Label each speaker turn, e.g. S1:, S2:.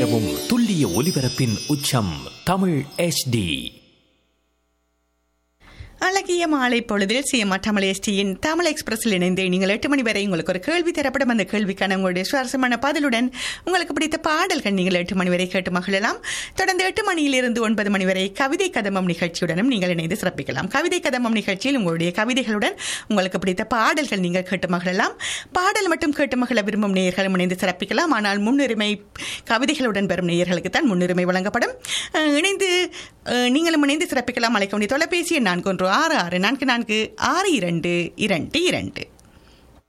S1: நிலவும் துல்லிய ஒலிபரப்பின் உச்சம் தமிழ் HD
S2: அழகிய மாலை பொழுதில் சிஎம் தமிழ் எஸ்டியின் தமிழ் எக்ஸ்பிரஸில் இணைந்து நீங்கள் எட்டு மணி வரை உங்களுக்கு ஒரு கேள்வி தரப்படும் அந்த கேள்விக்கான உங்களுடைய சுவாரஸ்யமான பதிலுடன் உங்களுக்கு பிடித்த பாடல்கள் நீங்கள் எட்டு மணி வரை கேட்டு மகிழலாம் தொடர்ந்து எட்டு மணியிலிருந்து ஒன்பது மணி வரை கவிதை கதம்பம் நிகழ்ச்சியுடனும் நீங்கள் இணைந்து சிறப்பிக்கலாம் கவிதை கதம்பம் நிகழ்ச்சியில் உங்களுடைய கவிதைகளுடன் உங்களுக்கு பிடித்த பாடல்கள் நீங்கள் கேட்டு மகிழலாம் பாடல் மட்டும் கேட்டு மகிழ விரும்பும் நேயர்களும் இணைந்து சிறப்பிக்கலாம் ஆனால் முன்னுரிமை கவிதைகளுடன் பெறும் நேயர்களுக்கு தான் முன்னுரிமை வழங்கப்படும் அஹ், இணைந்து அஹ், நீங்களும் இணைந்து சிறப்பிக்கலாம் அழைக்க வேண்டிய தொலைபேசி எண் நான்கு ஒன்று ஆறு ஆறு நான்கு நான்கு ஆறு இரண்டு இரண்டு இரண்டு